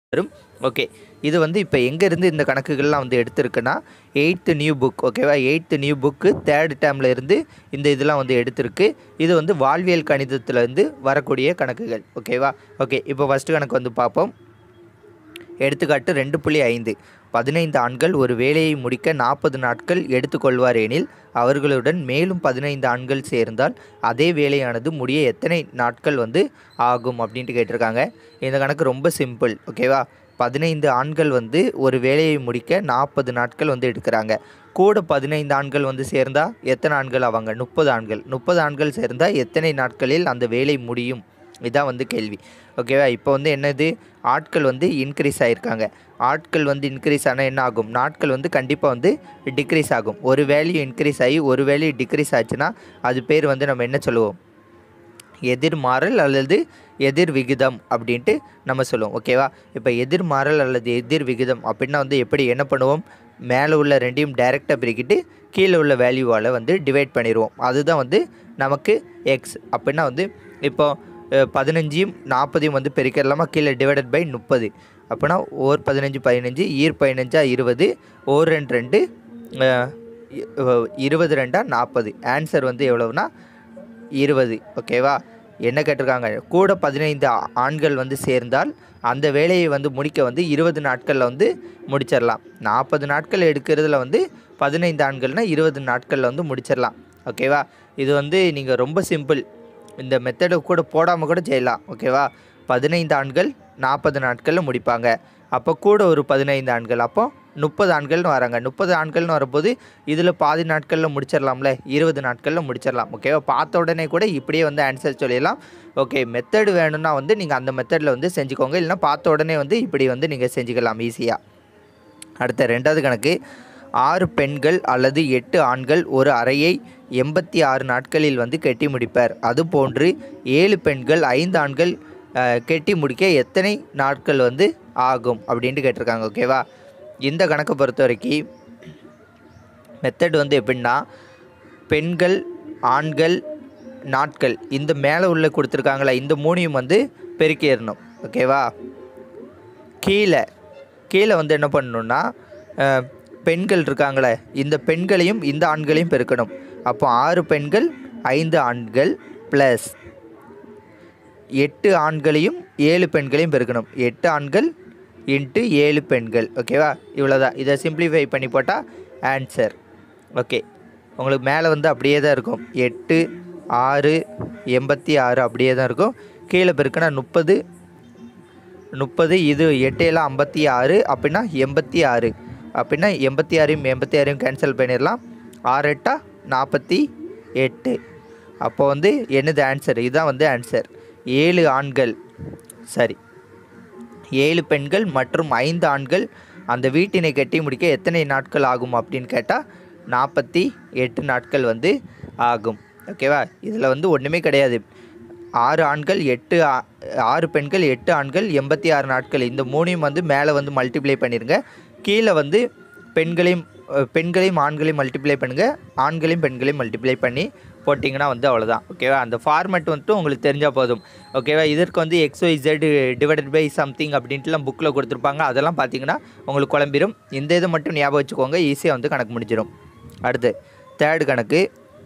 வரும் ஓகே இது வந்து இப்போ எங்கேருந்து இந்த கணக்குகள்லாம் வந்து எடுத்திருக்குன்னா எயித்து நியூ புக் ஓகேவா எயித்து நியூ புக்கு தேர்ட் டேர்மில் இருந்து இந்த இதெல்லாம் வந்து எடுத்திருக்கு இது வந்து வாழ்வியல் கணிதத்துலேருந்து வரக்கூடிய கணக்குகள் ஓகேவா ஓகே இப்போ ஃபஸ்ட்டு கணக்கு வந்து பார்ப்போம் எடுத்துக்காட்டு ரெண்டு புள்ளி ஐந்து பதினைந்து ஆண்கள் ஒரு வேலையை முடிக்க நாற்பது நாட்கள் எடுத்துக்கொள்வார் எனில் அவர்களுடன் மேலும் பதினைந்து ஆண்கள் சேர்ந்தால் அதே வேலையானது முடிய எத்தனை நாட்கள் வந்து ஆகும் அப்படின்ட்டு கேட்டிருக்காங்க இந்த கணக்கு ரொம்ப சிம்பிள் ஓகேவா பதினைந்து ஆண்கள் வந்து ஒரு வேலையை முடிக்க நாற்பது நாட்கள் வந்து எடுக்கிறாங்க கூட பதினைந்து ஆண்கள் வந்து சேர்ந்தால் எத்தனை ஆண்கள் ஆவாங்க முப்பது ஆண்கள் முப்பது ஆண்கள் சேர்ந்தால் எத்தனை நாட்களில் அந்த வேலை முடியும் இதான் வந்து கேள்வி ஓகேவா இப்போ வந்து என்னது ஆட்கள் வந்து இன்க்ரீஸ் ஆகிருக்காங்க ஆட்கள் வந்து இன்க்ரீஸ் ஆனால் என்ன ஆகும் நாட்கள் வந்து கண்டிப்பாக வந்து டிக்ரீஸ் ஆகும் ஒரு வேல்யூ இன்க்ரீஸ் ஆகி ஒரு வேல்யூ டிக்ரீஸ் ஆச்சுன்னா அது பேர் வந்து நம்ம என்ன சொல்லுவோம் எதிர்மாறல் அல்லது எதிர் விகிதம் அப்படின்ட்டு நம்ம சொல்லுவோம் ஓகேவா இப்போ எதிர்மாறல் அல்லது எதிர் விகிதம் அப்படின்னா வந்து எப்படி என்ன பண்ணுவோம் மேலே உள்ள ரெண்டையும் டைரெக்டாக பிரிக்கிட்டு கீழே உள்ள வேல்யூவால் வந்து டிவைட் பண்ணிடுவோம் அதுதான் வந்து நமக்கு எக்ஸ் அப்படின்னா வந்து இப்போ அஹ், பதினஞ்சையும் நாற்பதையும் வந்து பெருக்கிடலாமா கீழே டிவைடட் பை முப்பது அப்படின்னா ஓர் பதினஞ்சு பதினஞ்சு ஈர் பதினஞ்சா இருபது ஓர் ரெண்டு ரெண்டு அஹ், இ- அஹ், இருபது ரெண்டா நாற்பது ஆன்சர் வந்து எவ்வளவுனா இருபது ஓகேவா என்ன கேட்டிருக்காங்க கூட பதினைந்து ஆ- ஆண்கள் வந்து சேர்ந்தால் அந்த வேலையை வந்து முடிக்க வந்து இருபது நாட்களில் வந்து முடிச்சிடலாம் நாற்பது நாட்கள் எடுக்கிறதுல வந்து பதினைந்து ஆண்கள்னால் இருபது நாட்களில் வந்து முடிச்சிடலாம் ஓகேவா இது வந்து நீங்கள் ரொம்ப சிம்பிள் இந்த மெத்தடை கூட போடாமல் கூட செய்யலாம் ஓகேவா பதினைந்து ஆண்கள் நாற்பது நாட்களில் முடிப்பாங்க அப்போ கூட ஒரு பதினைந்து ஆண்கள் அப்போ முப்பது ஆண்கள்னு வராங்க முப்பது ஆண்கள்னு வரும்போது இதில் பாதி நாட்களில் முடிச்சிடலாம்ல இருபது நாட்களில் முடிச்சிடலாம் ஓகேவா பார்த்த உடனே கூட இப்படியே வந்து ஆன்சர் சொல்லிடலாம் ஓகே மெத்தடு வேணும்னா வந்து நீங்கள் அந்த மெத்தடில் வந்து செஞ்சுக்கோங்க இல்லைன்னா பார்த்த உடனே வந்து இப்படி வந்து நீங்கள் செஞ்சுக்கலாம் ஈஸியாக அடுத்த ரெண்டாவது கணக்கு ஆறு பெண்கள் அல்லது எட்டு ஆண்கள் ஒரு அறையை எண்பத்தி ஆறு நாட்களில் வந்து கட்டி முடிப்பர் அதுபோன்று ஏழு பெண்கள் ஐந்து ஆண்கள் அஹ், கட்டி முடிக்க எத்தனை நாட்கள் வந்து ஆகும் அப்படின்ட்டு கேட்டிருக்காங்க ஓகேவா இந்த கணக்கை பொறுத்த வரைக்கும் மெத்தட் வந்து எப்படின்னா பெண்கள் ஆண்கள் நாட்கள் இந்த மேலே உள்ள கொடுத்துருக்காங்களா இந்த மூணையும் வந்து பெருக்கிடணும் ஓகேவா கீழே கீழே வந்து என்ன பண்ணணும்னா அஹ், பெண்கள் இருக்காங்களே இந்த பெண்களையும் இந்த ஆண்களையும் பெருக்கணும் அப்போ ஆறு பெண்கள் ஐந்து ஆண்கள் ப்ளஸ் எட்டு ஆண்களையும் ஏழு பெண்களையும் பெருக்கணும் எட்டு ஆண்கள் இன்ட்டு ஏழு பெண்கள் ஓகேவா இவ்வளோதான் இதை சிம்பிளிஃபை பண்ணி போட்டால் ஆன்சர் ஓகே உங்களுக்கு மேலே வந்து அப்படியே தான் இருக்கும் எட்டு ஆறு எண்பத்தி ஆறு அப்படியே தான் இருக்கும் கீழே பெருக்கினா முப்பது முப்பது இது எட்டையெல்லாம் ஐம்பத்தி ஆறு அப்படின்னா எண்பத்தி ஆறு அப்படின்னா எண்பத்தி ஆறையும் எண்பத்தி ஆறையும் கேன்சல் பண்ணிடலாம் ஆறு எட்டா நாற்பத்தி எட்டு அப்போ வந்து என்னது ஆன்சர் இதுதான் வந்து ஆன்சர் ஏழு ஆண்கள் சரி ஏழு பெண்கள் மற்றும் ஐந்து ஆண்கள் அந்த வீட்டினை கட்டி முடிக்க எத்தனை நாட்கள் ஆகும் அப்படின்னு கேட்டால் நாற்பத்தி எட்டு நாட்கள் வந்து ஆகும் ஓகேவா இதில் வந்து ஒன்றுமே கிடையாது ஆறு ஆண்கள் எட்டு ஆ- ஆறு பெண்கள் எட்டு ஆண்கள் எண்பத்தி ஆறு நாட்கள் இந்த மூணையும் வந்து மேலே வந்து மல்டிப்ளை பண்ணிடுங்க கீழே வந்து பெண்களையும் அஹ், பெண்களையும் ஆண்களையும் மல்டிப்ளை பண்ணுங்கள் ஆண்களையும் பெண்களையும் மல்டிப்ளை பண்ணி போட்டிங்கன்னா வந்து அவ்வளோதான் ஓகேவா அந்த ஃபார்மேட் வந்துட்டு உங்களுக்கு தெரிஞ்சால் போதும் ஓகேவா இதற்கு வந்து XY Z divided by something அப்படின்ட்டுலாம் புக்கில் கொடுத்துருப்பாங்க அதெல்லாம் பார்த்தீங்கன்னா உங்களுக்கு குழம்பிடும் இந்த இதை மட்டும் ஞாபகம் வச்சுக்கோங்க ஈஸியாக வந்து கணக்கு முடிஞ்சிடும் அடுத்து தேர்டு கணக்கு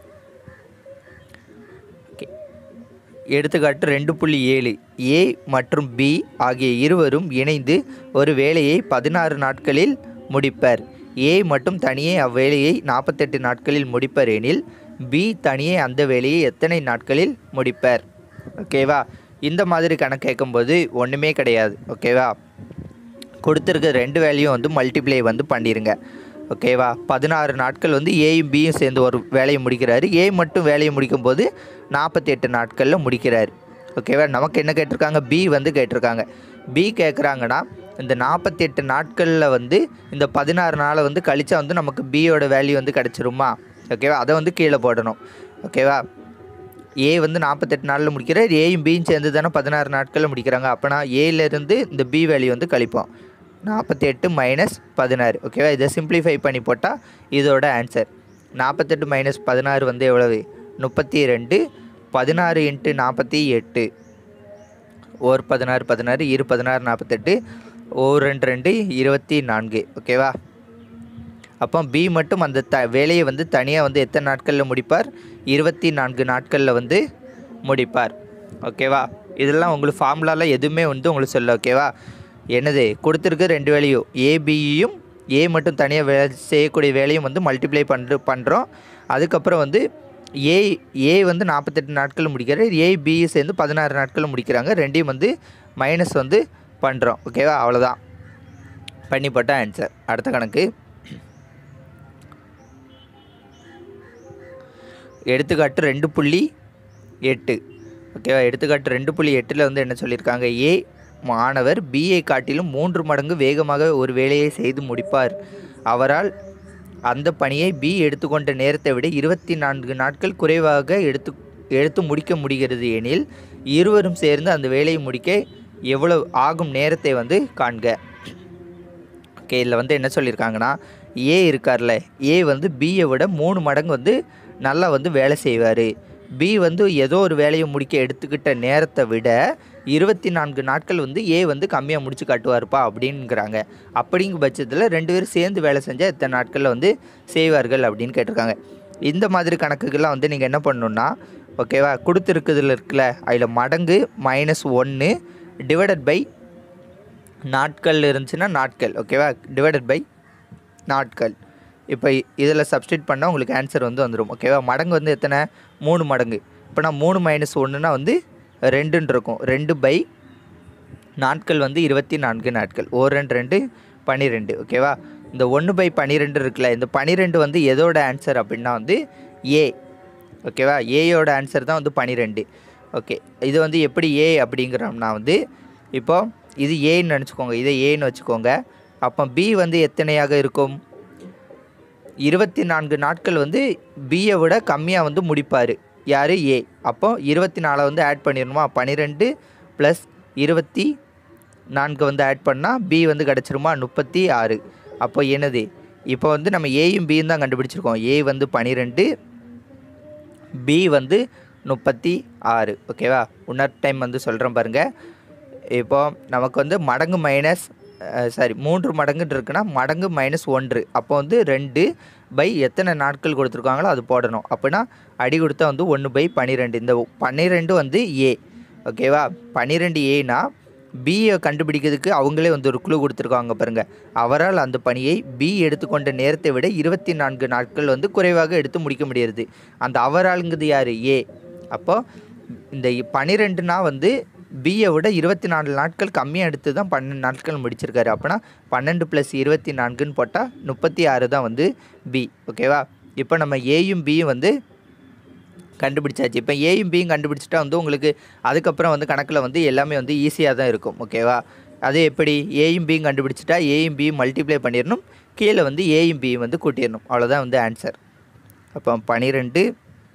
ஓகே எடுத்துக்காட்டு ரெண்டு புள்ளி ஏழு ஏ மற்றும் பி ஆகிய இருவரும் இணைந்து ஒரு வேலையை பதினாறு நாட்களில் முடிப்பர் ஏ மட்டும் தனியே அவ்வேலையை நாற்பத்தெட்டு நாட்களில் முடிப்பர் எனில் பி தனியே அந்த வேலையை எத்தனை நாட்களில் முடிப்பர் ஓகேவா இந்த மாதிரி கணக்கு கேட்கும்போது ஒன்றுமே கிடையாது ஓகேவா கொடுத்துருக்க ரெண்டு வேலையும் வந்து மல்டிப்ளை வந்து பண்ணிடுங்க ஓகேவா பதினாறு நாட்கள் வந்து ஏயும் பியும் சேர்ந்து ஒரு வேலையை முடிக்கிறாரு ஏ மட்டும் வேலையை முடிக்கும்போது நாற்பத்தி எட்டு நாட்களில் முடிக்கிறாரு ஓகேவா நமக்கு என்ன கேட்டிருக்காங்க பி வந்து கேட்டிருக்காங்க பி கேட்குறாங்கன்னா இந்த நாற்பத்தி எட்டு நாட்களில் வந்து இந்த பதினாறு நாளை வந்து கழிச்சா வந்து நமக்கு பியோட வேல்யூ வந்து கிடச்சிருமா ஓகேவா அதை வந்து கீழே போடணும் ஓகேவா ஏ வந்து நாற்பத்தெட்டு நாளில் முடிக்கிறார் ஏயும் பியும் சேர்ந்து தானே பதினாறு நாட்களில் முடிக்கிறாங்க அப்போனா ஏலேருந்து இந்த பி வேல்யூ வந்து கழிப்போம் நாற்பத்தி எட்டு மைனஸ் பதினாறு ஓகேவா இதை சிம்பிளிஃபை பண்ணி போட்டால் இதோட ஆன்சர் நாற்பத்தெட்டு மைனஸ் பதினாறு வந்து எவ்வளவு முப்பத்தி ரெண்டு பதினாறு இன்ட்டு நாற்பத்தி எட்டு ஓர் பதினாறு பதினாறு இரு பதினாறு நாற்பத்தெட்டு ஓ ரெண்டு ரெண்டு இருபத்தி நான்கு ஓகேவா அப்போ பி மட்டும் அந்த த வேலையை வந்து தனியாக வந்து எத்தனை நாட்களில் முடிப்பார் இருபத்தி நான்கு நாட்களில் வந்து முடிப்பார் ஓகேவா இதெல்லாம் உங்களுக்கு ஃபார்முலாவில் எதுவுமே வந்து உங்களுக்கு சொல்ல ஓகேவா என்னது கொடுத்துருக்கு ரெண்டு வேலையும் ஏபியும் ஏ மட்டும் தனியாக வே செய்யக்கூடிய வேலையும் வந்து மல்டிப்ளை பண்ணுற பண்ணுறோம் அதுக்கப்புறம் வந்து ஏ ஏ வந்து நாற்பத்தெட்டு நாட்கள் முடிக்கிறார் ஏ பி சேர்ந்து பதினாறு நாட்கள் முடிக்கிறாங்க ரெண்டையும் வந்து மைனஸ் வந்து பண்ணுறோம் ஓகேவா அவ்வளோதான் பண்ணி போட்டால் ஆன்சர் அடுத்த கணக்கு எடுத்துக்காட்டு ரெண்டு புள்ளி எட்டு ஓகேவா எடுத்துக்காட்டு ரெண்டு புள்ளி எட்டில் வந்து என்ன சொல்லியிருக்காங்க ஏ மாணவர் பிஐ காட்டிலும் மூன்று மடங்கு வேகமாக ஒரு வேலையை செய்து முடிப்பார் அவரால் அந்த பணியை பி எடுத்துக்கொண்ட நேரத்தை விட இருபத்தி நான்கு நாட்கள் குறைவாக எடுத்து எடுத்து முடிக்க முடிகிறது எனில் இருவரும் சேர்ந்து அந்த வேலையை முடிக்க எவ்வளவு ஆகும் நேரத்தை வந்து காண்க ஓகே இதில் வந்து என்ன சொல்லியிருக்காங்கன்னா ஏ இருக்கார்ல ஏ வந்து பியை விட மூணு மடங்கு வந்து நல்லா வந்து வேலை செய்வார் பி வந்து ஏதோ ஒரு வேலையை முடிக்க எடுத்துக்கிட்ட நேரத்தை விட இருபத்தி நான்கு நாட்கள் வந்து ஏ வந்து கம்மியாக முடிச்சு காட்டுவார்ப்பா அப்படிங்கிறாங்க அப்படிங்கும் பட்சத்தில் ரெண்டு பேரும் சேர்ந்து வேலை செஞ்சால் எத்தனை நாட்களில் வந்து செய்வார்கள் அப்படின்னு கேட்டிருக்காங்க இந்த மாதிரி கணக்குகள்லாம் வந்து நீங்கள் என்ன பண்ணணுன்னா ஓகேவா கொடுத்துருக்குதுல இருக்குல்ல அதில் மடங்கு மைனஸ் ஒன்று டிவைடட் பை நாட்கள் இருந்துச்சுன்னா நாட்கள் ஓகேவா டிவைடட் பை நாட்கள் இப்போ இதில் சப்ஸ்டிட் பண்ணால் உங்களுக்கு ஆன்சர் வந்து வந்துடும் ஓகேவா மடங்கு வந்து எத்தனை மூணு மடங்கு இப்போ நான் மூணு மைனஸ் ஒன்றுனா வந்து ரெண்டுன்னு இருக்கும் ரெண்டு பை நாட்கள் வந்து இருபத்தி நான்கு நாட்கள் ஓ ரெண்டு ரெண்டு பன்னிரெண்டு ஓகேவா இந்த ஒன்று பை பன்னிரெண்டு இருக்குல்ல இந்த பன்னிரெண்டு வந்து எதோட ஆன்சர் அப்படின்னா வந்து ஏ ஓகேவா ஏயோட ஆன்சர் தான் வந்து பன்னிரெண்டு ஓகே இது வந்து எப்படி ஏ அப்படிங்கிறோம்னா வந்து இப்போ இது ஏன்னு நினச்சிக்கோங்க இதை ஏன்னு வச்சுக்கோங்க அப்போ பி வந்து எத்தனையாக இருக்கும் இருபத்தி நான்கு நாட்கள் வந்து பியை விட கம்மியாக வந்து முடிப்பார் யார் ஏ அப்போ இருபத்தி நாலை வந்து ஆட் பண்ணிடணுமா பன்னிரெண்டு ப்ளஸ் இருபத்தி நான்கு வந்து ஆட் பண்ணால் பி வந்து கிடச்சிருமா முப்பத்தி ஆறு அப்போ என்னது இப்போ வந்து நம்ம ஏயும் பியும் தான் கண்டுபிடிச்சிருக்கோம் ஏ வந்து பன்னிரெண்டு பி வந்து முப்பத்தி ஆறு ஓகேவா இன்னொரு டைம் வந்து சொல்கிறேன் பாருங்கள் இப்போ நமக்கு வந்து மடங்கு மைனஸ் சாரி மூன்று மடங்குன்னு இருக்குன்னா மடங்கு மைனஸ் ஒன்று அப்போ வந்து ரெண்டு பை எத்தனை நாட்கள் கொடுத்துருக்காங்களோ அது போடணும் அப்படின்னா அடி கொடுத்தா வந்து ஒன்று பை பன்னிரெண்டு இந்த பன்னிரெண்டு வந்து ஏ ஓகேவா பன்னிரெண்டு ஏனா பியை கண்டுபிடிக்கிறதுக்கு அவங்களே வந்து ஒரு குழு கொடுத்துருக்காங்க பாருங்கள் அவரால் அந்த பணியை பி எடுத்துக்கொண்ட நேரத்தை விட இருபத்தி நான்கு நாட்கள் வந்து குறைவாக எடுத்து முடிக்க முடியாது அந்த அவராளுங்கிறது யார் ஏ அப்போ இந்த பன்னிரெண்டுனா வந்து பியை விட இருபத்தி நாலு நாட்கள் கம்மியாக எடுத்து தான் பன்னெண்டு நாட்கள் முடிச்சிருக்காரு அப்போனா பன்னெண்டு ப்ளஸ் இருபத்தி நான்குன்னு போட்டால் முப்பத்தி ஆறு தான் வந்து பி ஓகேவா இப்போ நம்ம ஏயும் பியும் வந்து கண்டுபிடிச்சாச்சு இப்போ ஏயும் பியும் கண்டுபிடிச்சிட்டா வந்து உங்களுக்கு அதுக்கப்புறம் வந்து கணக்கில் வந்து எல்லாமே வந்து ஈஸியாக தான் இருக்கும் ஓகேவா அது எப்படி ஏயும் பியும் கண்டுபிடிச்சிட்டா ஏயும் பியும் மல்டிப்ளை பண்ணிடணும் கீழே வந்து ஏயும் பியும் வந்து கூட்டிடணும் அவ்வளோதான் வந்து ஆன்சர் அப்போ பன்னிரெண்டு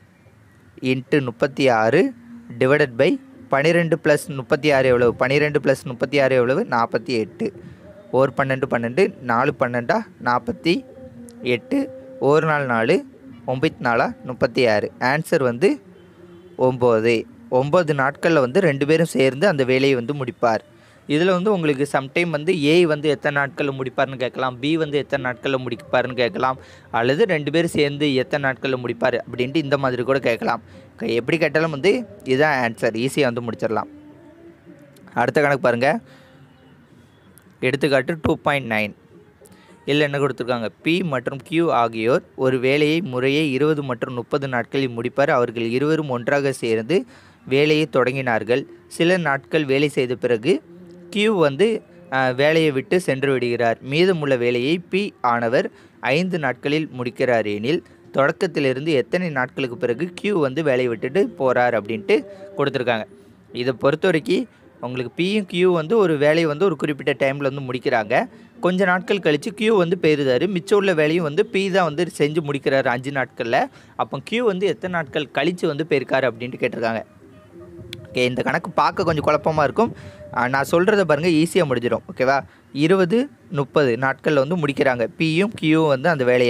இன்ட்டு முப்பத்தி ஆறு டிவைடட் பை பன்னிரெண்டு ப்ளஸ் முப்பத்தி ஆறு எவ்வளவு பன்னிரெண்டு ப்ளஸ் முப்பத்தி ஆறு எவ்வளவு நாற்பத்தி எட்டு ஒரு பன்னெண்டு பன்னெண்டு நாலு பன்னெண்டா நாற்பத்தி எட்டு ஒரு நாள் நாலு ஒம்பத்தி நாலா முப்பத்தி ஆறு ஆன்சர் வந்து ஒம்பது ஒம்பது நாட்களில் வந்து ரெண்டு பேரும் சேர்ந்து அந்த வேலையை வந்து முடிப்பார் இதில் வந்து உங்களுக்கு சம்டைம் வந்து ஏ வந்து எத்தனை நாட்களில் முடிப்பார்னு கேட்கலாம் பி வந்து எத்தனை நாட்களில் முடிப்பார்னு கேட்கலாம் அல்லது ரெண்டு பேரும் சேர்ந்து எத்தனை நாட்களில் முடிப்பார் அப்படின்ட்டு இந்த மாதிரி கூட கேட்கலாம் க- எப்படி கேட்டாலும் வந்து இதுதான் ஆன்சர் ஈஸியாக வந்து முடிச்சிடலாம் அடுத்த கணக்கு பாருங்கள் எடுத்துக்காட்டு டூ பாயிண்ட் நைன் இதில் என்ன கொடுத்துருக்காங்க பி மற்றும் கியூ ஆகியோர் ஒரு வேலையை முறையே இருபது மற்றும் முப்பது நாட்களில் முடிப்பார் அவர்கள் இருவரும் ஒன்றாக சேர்ந்து வேலையை தொடங்கினார்கள் சில நாட்கள் வேலை செய்த பிறகு கியூ வந்து அஹ், வேலையை விட்டு சென்று விடுகிறார் மீதமுள்ள வேலையை பி ஆனவர் ஐந்து நாட்களில் முடிக்கிறார் எனில் தொடக்கத்திலிருந்து எத்தனை நாட்களுக்கு பிறகு கியூ வந்து வேலையை விட்டுட்டு போகிறார் அப்படின்ட்டு கொடுத்துருக்காங்க இதை பொறுத்த வரைக்கும் உங்களுக்கு பியும் கியூ வந்து ஒரு வேலையை வந்து ஒரு குறிப்பிட்ட டைமில் வந்து முடிக்கிறாங்க கொஞ்ச நாட்கள் கழித்து கியூ வந்து பெறுதாரு மிச்சம் உள்ள வேலையும் வந்து பி தான் வந்து செஞ்சு முடிக்கிறாரு அஞ்சு நாட்களில் அப்போ கியூ வந்து எத்தனை நாட்கள் கழித்து வந்து போயிருக்காரு அப்படின்ட்டு கேட்டிருக்காங்க ஓகே இந்த கணக்கு பார்க்க கொஞ்சம் குழப்பமாக இருக்கும் ஆ, நான் சொல்கிறத பாருங்கள் ஈஸியாக முடிஞ்சிடும் ஓகேவா இருபது முப்பது நாட்களில் வந்து முடிக்கிறாங்க பியும் கியூவும் வந்து அந்த வேலையை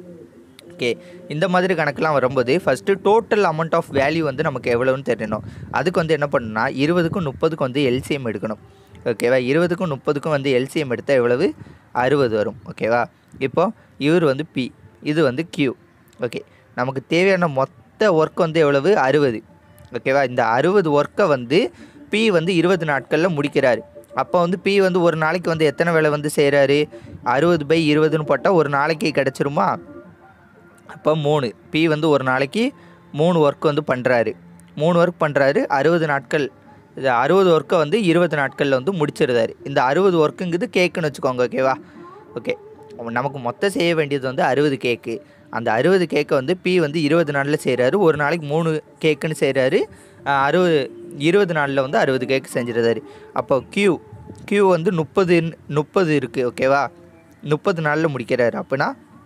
ஓகே இந்த மாதிரி கணக்கெலாம் வரும்போது first total amount of value வந்து நமக்கு எவ்வளோன்னு தெரியணும் அதுக்கு வந்து என்ன பண்ணணும்னா இருபதுக்கும் முப்பதுக்கும் வந்து எல்சிஎம் எடுக்கணும் ஓகேவா இருபதுக்கும் முப்பதுக்கும் வந்து எல்சிஎம் எடுத்தால் எவ்வளவு அறுபது வரும் ஓகேவா இப்போ இவர் வந்து பி இது வந்து கியூ ஓகே நமக்கு தேவையான மொத்த ஒர்க் வந்து எவ்வளவு அறுபது ஓகேவா இந்த அறுபது ஒர்க்கை வந்து பி வந்து இருபது நாட்களில் முடிக்கிறாரு அப்போ வந்து பி வந்து ஒரு நாளைக்கு வந்து எத்தனை வேலை வந்து செய்கிறாரு அறுபது பை இருபதுன்னு போட்டால் ஒரு நாளைக்கு கிடச்சிருமா அப்போ மூணு பி வந்து ஒரு நாளைக்கு மூணு ஒர்க் வந்து பண்ணுறாரு மூணு ஒர்க் பண்ணுறாரு அறுபது நாட்கள் இது அறுபது ஒர்க்கை வந்து இருபது நாட்களில் வந்து முடிச்சிருந்தாரு இந்த அறுபது ஒர்க்குங்கிறது கேக்குன்னு வச்சுக்கோங்க ஓகேவா ஓகே நமக்கு மொத்தம் செய்ய வேண்டியது வந்து அறுபது கேக்கு அந்த அறுபது கேக்கை வந்து பி வந்து இருபது நாளில் செய்கிறாரு ஒரு நாளைக்கு மூணு கேக்குன்னு செய்கிறாரு அறுபது இருபது நாளில் வந்து அறுபது கேக்கு செஞ்சிருந்தாரு அப்போ கியூ கியூ வந்து முப்பது முப்பது இருக்குது ஓகேவா முப்பது நாளில் முடிக்கிறாரு அப்படின்னா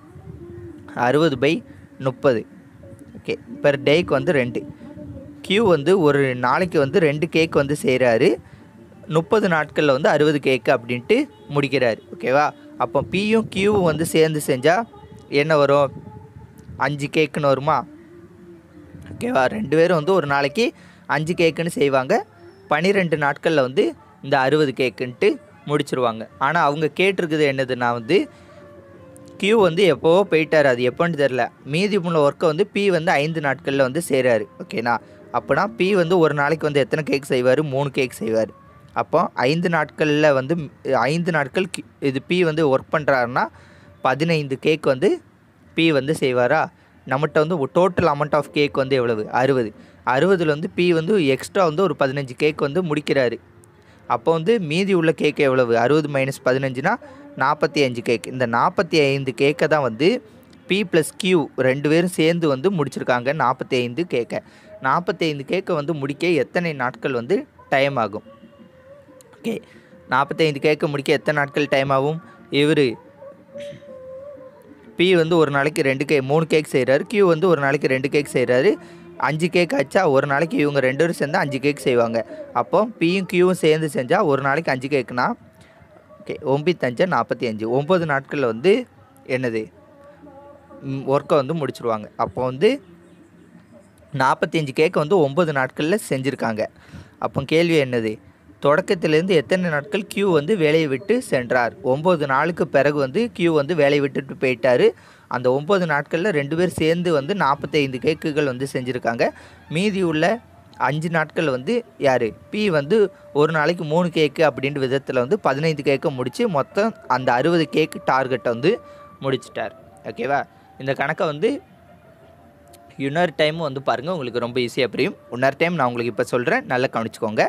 அறுபது பை முப்பது ஓகே பெர் டேக்கு வந்து ரெண்டு கியூ வந்து ஒரு நாளைக்கு வந்து ரெண்டு கேக் வந்து செய்கிறாரு முப்பது நாட்களில் வந்து அறுபது கேக்கு அப்படின்ட்டு முடிக்கிறாரு ஓகேவா அப்போ பியும் கியூவும் வந்து சேர்ந்து செஞ்சால் என்ன வரும் அஞ்சு கேக்குன்னு வருமா ஓகேவா ரெண்டு பேரும் வந்து ஒரு நாளைக்கு அஞ்சு கேக்குன்னு செய்வாங்க பன்னிரெண்டு நாட்களில் வந்து இந்த அறுபது கேக்குன்ட்டு முடிச்சிருவாங்க ஆனால் அவங்க கேட்டிருக்குது என்னதுன்னா வந்து கியூ வந்து எப்போவோ போயிட்டார் அது எப்போன்னு தெரில மீதி உள்ள ஒர்க்கை வந்து பி வந்து ஐந்து நாட்களில் வந்து செய்கிறாரு ஓகேண்ணா அப்போனா பி வந்து ஒரு நாளைக்கு வந்து எத்தனை கேக் செய்வார் மூணு கேக் செய்வார் அப்போ ஐந்து நாட்களில் வந்து ஐந்து நாட்கள் கி- இது பி வந்து ஒர்க் பண்ணுறாருன்னா பதினைந்து கேக் வந்து பி வந்து செய்வாரா நம்மகிட்ட வந்து டோட்டல் அமௌண்ட் ஆஃப் கேக் வந்து எவ்வளவு அறுபது அறுபதில் வந்து பி வந்து எக்ஸ்ட்ரா வந்து ஒரு பதினஞ்சு கேக் வந்து முடிக்கிறாரு அப்போ வந்து மீதி உள்ள கேக் எவ்வளவு அறுபது மைனஸ் பதினஞ்சுனா நாற்பத்தி அஞ்சு கேக் இந்த நாற்பத்தி ஐந்து கேக்கை தான் வந்து பி ப்ளஸ் கியூ ரெண்டு பேரும் சேர்ந்து வந்து முடிச்சிருக்காங்க நாற்பத்தி ஐந்து கேக்கை நாற்பத்தி ஐந்து கேக்கை வந்து முடிக்க எத்தனை நாட்கள் வந்து டைம் ஆகும் ஓகே நாற்பத்தைந்து கேக்கை முடிக்க எத்தனை நாட்கள் டைம் ஆகும் இவர் பி வந்து ஒரு நாளைக்கு ரெண்டு கே மூணு கேக் செய்கிறாரு கியூ வந்து ஒரு நாளைக்கு ரெண்டு கேக் செய்கிறாரு அஞ்சு கேக் ஆச்சா ஒரு நாளைக்கு இவங்க ரெண்டு பேரும் சேர்ந்து அஞ்சு கேக் செய்வாங்க அப்போ பியும் கியூவும் சேர்ந்து செஞ்சால் ஒரு நாளைக்கு அஞ்சு கேக்குனா ஓகே ஒம்பத்தஞ்சு நாற்பத்தி அஞ்சு ஒம்பது நாட்களில் வந்து என்னது ஒர்க்கை வந்து முடிச்சிருவாங்க அப்போ வந்து நாற்பத்தஞ்சு கேக்கு வந்து ஒம்பது நாட்களில் செஞ்சுருக்காங்க அப்போ கேள்வி என்னது தொடக்கத்திலேருந்து எத்தனை நாட்கள் கியூ வந்து வேலையை விட்டு சென்றார் ஒம்பது நாளுக்கு பிறகு வந்து கியூ வந்து வேலையை விட்டுட்டு போயிட்டார் அந்த ஒம்பது நாட்களில் ரெண்டு பேர் சேர்ந்து வந்து நாற்பத்தைந்து கேக்குகள் வந்து செஞ்சுருக்காங்க மீதி உள்ள அஞ்சு நாட்கள் வந்து யார் பி வந்து ஒரு நாளைக்கு மூணு கேக்கு அப்படின்ற விதத்தில் வந்து பதினைந்து கேக்கை முடித்து மொத்தம் அந்த அறுபது கேக்கு டார்கெட்டை வந்து முடிச்சிட்டார் ஓகேவா இந்த கணக்கை வந்து இன்னொரு டைம் வந்து பாருங்கள் உங்களுக்கு ரொம்ப ஈஸியாக புரியும் இன்னொரு டைம் நான் உங்களுக்கு இப்போ சொல்கிறேன் நல்லா கவனிச்சுக்கோங்க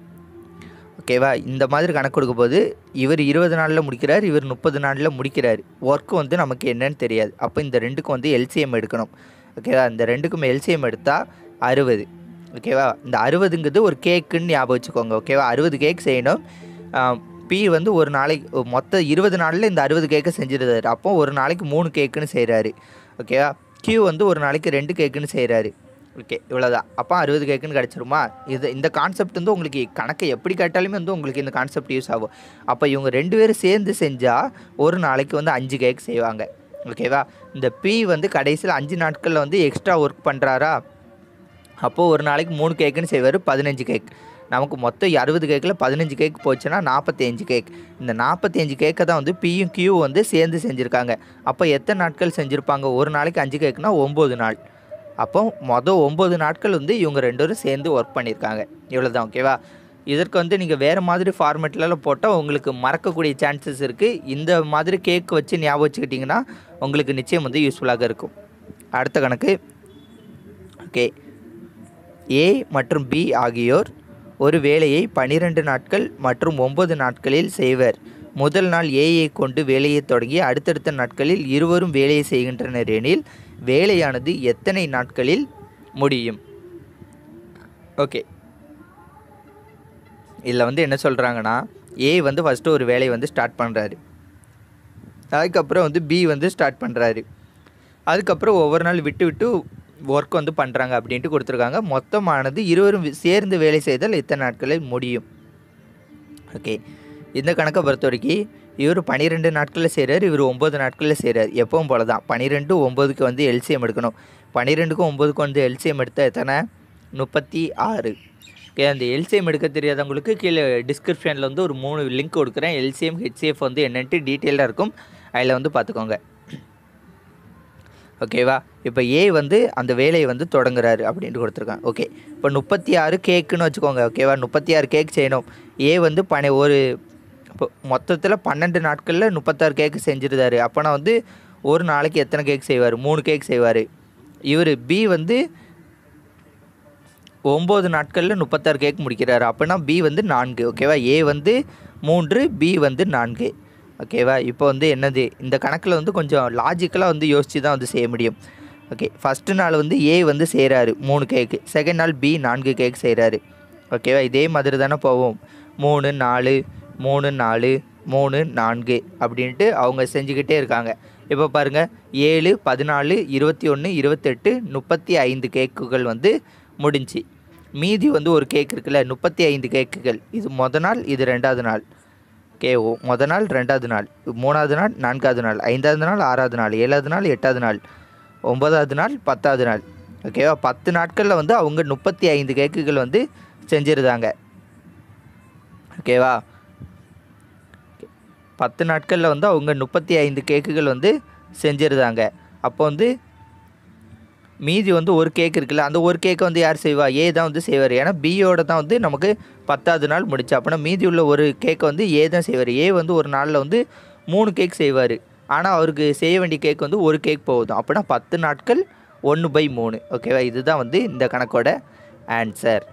ஓகேவா இந்த மாதிரி கணக்கு கொடுக்கும்போது இவர் இருபது நாளில் முடிக்கிறார் இவர் முப்பது நாளில் முடிக்கிறார் ஒர்க்கு வந்து நமக்கு என்னன்னு தெரியாது அப்போ இந்த ரெண்டுக்கும் வந்து எல்சிஎம் எடுக்கணும் ஓகேவா இந்த ரெண்டுக்கும் எல்சிஎம் எடுத்தால் அறுபது ஓகேவா இந்த அறுபதுங்கிறது ஒரு கேக்குன்னு ஞாபகம் வச்சுக்கோங்க ஓகேவா அறுபது கேக் செய்யணும் பி வந்து ஒரு நாளைக்கு மொத்தம் இருபது நாளில் இந்த அறுபது கேக்கை செஞ்சிருந்தாரு அப்போ ஒரு நாளைக்கு மூணு கேக்குன்னு செய்கிறாரு ஓகேவா கியூ வந்து ஒரு நாளைக்கு ரெண்டு கேக்குன்னு செய்கிறாரு ஓகே இவ்வளோதான் அப்போ அறுபது கேக்குன்னு கிடச்சிருமா இது இந்த கான்செப்ட் வந்து உங்களுக்கு கணக்கை எப்படி கேட்டாலுமே வந்து உங்களுக்கு இந்த கான்செப்ட் யூஸ் ஆகும் அப்போ இவங்க ரெண்டு பேரும் சேர்ந்து செஞ்சால் ஒரு நாளைக்கு வந்து அஞ்சு கேக் செய்வாங்க ஓகேவா இந்த பி வந்து கடைசியில் அஞ்சு நாட்களில் வந்து எக்ஸ்ட்ரா ஒர்க் பண்ணுறாரா அப்போது ஒரு நாளைக்கு மூணு கேக்குன்னு செய்வார் பதினஞ்சு கேக் நமக்கு மொத்தம் அறுபது கேக்கில் பதினஞ்சு கேக் போச்சுன்னா நாற்பத்தி அஞ்சு கேக் இந்த நாற்பத்தி அஞ்சு கேக்கை தான் வந்து பியும் கியூ வந்து சேர்ந்து செஞ்சுருக்காங்க அப்போ எத்தனை நாட்கள் செஞ்சுருப்பாங்க ஒரு நாளைக்கு அஞ்சு கேக்குனா ஒம்பது நாள் அப்போ மொதல் ஒம்பது நாட்கள் வந்து இவங்க ரெண்டு பேரும் சேர்ந்து ஒர்க் பண்ணியிருக்காங்க இவ்வளோ தான் ஓகேவா இதற்கு வந்து நீங்கள் வேறு மாதிரி ஃபார்மேட்லலாம் போட்டால் உங்களுக்கு மறக்கக்கூடிய சான்சஸ் இருக்குது இந்த மாதிரி கேக் வச்சு ஞாபகம் வச்சுக்கிட்டிங்கன்னா உங்களுக்கு நிச்சயம் வந்து யூஸ்ஃபுல்லாக இருக்கும் அடுத்த கணக்கு ஓகே ஏ மற்றும் பி ஆகியோர் ஒரு வேலையை பன்னிரண்டு நாட்கள் மற்றும் ஒன்பது நாட்களில் செய்வர் முதல் நாள் ஏயை கொண்டு வேலையை தொடங்கி அடுத்தடுத்த நாட்களில் இருவரும் வேலையை செய்கின்றனர் எனில் வேலையானது எத்தனை நாட்களில் முடியும் ஓகே இதில் வந்து என்ன சொல்கிறாங்கன்னா ஏ வந்து ஃபஸ்ட்டு ஒரு வேலையை வந்து ஸ்டார்ட் பண்ணுறாரு அதுக்கப்புறம் வந்து பி வந்து ஸ்டார்ட் பண்ணுறாரு அதுக்கப்புறம் ஒவ்வொரு நாள் விட்டு விட்டு ஒர்க் வந்து பண்ணுறாங்க அப்படின்ட்டு கொடுத்துருக்காங்க மொத்தமானது இருவரும் வி- சேர்ந்து வேலை செய்தால் எத்தனை நாட்களில் முடியும் ஓகே இந்த கணக்கை பொறுத்த வரைக்கும் இவர் பன்னிரெண்டு நாட்களில் செய்கிறார் இவர் ஒம்பது நாட்களில் செய்கிறார் எப்பவும் போல தான் பன்னிரெண்டு ஒம்பதுக்கு வந்து எல்சிஎம் எடுக்கணும் பன்னிரெண்டுக்கும் ஒம்பதுக்கும் வந்து எல்சிஎம் எடுத்தால் எத்தனை முப்பத்தி ஆறு ஓகே அந்த எல்சிஎம் எடுக்க தெரியாதவங்களுக்கு கீழே டிஸ்கிரிப்ஷனில் வந்து ஒரு மூணு லிங்க் கொடுக்குறேன் எல்சிஎம் ஹெச்சிஎஃப் வந்து என்னென்ட்டு டீட்டெயிலாக இருக்கும் அதில் வந்து பார்த்துக்கோங்க ஓகேவா இப்போ ஏ வந்து அந்த வேலையை வந்து தொடங்குறாரு அப்படின்ட்டு கொடுத்துருக்காங்க ஓகே இப்போ முப்பத்தி ஆறு கேக்குன்னு வச்சுக்கோங்க ஓகேவா முப்பத்தி ஆறு கேக் செய்யணும் ஏ வந்து பனை ஒரு இப்போ மொத்தத்தில் பன்னெண்டு நாட்களில் முப்பத்தாறு கேக்கு செஞ்சிருந்தாரு அப்போனா வந்து ஒரு நாளைக்கு எத்தனை கேக் செய்வார் மூணு கேக் செய்வார் இவர் பி வந்து ஒம்பது நாட்களில் முப்பத்தாறு கேக் முடிக்கிறாரு அப்படின்னா பி வந்து நான்கு ஓகேவா ஏ வந்து மூன்று பி வந்து நான்கு ஓகேவா இப்போ வந்து என்னது இந்த கணக்கில் வந்து கொஞ்சம் லாஜிக்கலாக வந்து யோசித்து தான் வந்து செய்ய முடியும் ஓகே ஃபஸ்ட்டு நாள் வந்து ஏ வந்து செய்கிறாரு மூணு கேக்கு செகண்ட் நாள் பி நான்கு கேக் செய்கிறாரு ஓகேவா இதே மாதிரி தானே போவோம் மூணு நாலு மூணு நாலு மூணு நான்கு அப்படின்ட்டு அவங்க செஞ்சுக்கிட்டே இருக்காங்க இப்போ பாருங்கள் ஏழு பதினாலு இருபத்தி ஒன்று இருபத்தெட்டு முப்பத்தி ஐந்து கேக்குகள் வந்து முடிஞ்சு மீதி வந்து ஒரு கேக் இருக்குல்ல முப்பத்தி ஐந்து கேக்குகள் இது மொதல் நாள் இது ரெண்டாவது நாள் ஓகே ஓ மொதல் நாள் ரெண்டாவது நாள் மூணாவது நாள் நான்காவது நாள் ஐந்தாவது நாள் ஆறாவது நாள் ஏழாவது நாள் எட்டாவது நாள் ஒன்பதாவது நாள் பத்தாவது நாள் ஓகேவா பத்து நாட்களில் வந்து அவங்க முப்பத்தி ஐந்து கேக்குகள் வந்து செஞ்சுருந்தாங்க ஓகேவா பத்து நாட்களில் வந்து அவங்க முப்பத்தி ஐந்து கேக்குகள் வந்து செஞ்சுருந்தாங்க அப்போ வந்து மீதி வந்து ஒரு கேக் இருக்குல்ல அந்த ஒரு கேக்கை வந்து யார் செய்வா ஏ தான் வந்து செய்வார் ஏன்னா பியோட தான் வந்து நமக்கு பத்தாவது நாள் முடிச்சு அப்படின்னா மீதி உள்ள ஒரு கேக்கை வந்து ஏ தான் செய்வார் ஏ வந்து ஒரு நாளில் வந்து மூணு கேக் செய்வார் ஆனால் அவருக்கு செய்ய வேண்டிய கேக் வந்து ஒரு கேக் போகுது அப்படின்னா பத்து நாட்கள் ஒன்று பை மூணு ஓகேவா இதுதான் வந்து இந்த கணக்கோட ஆன்சர்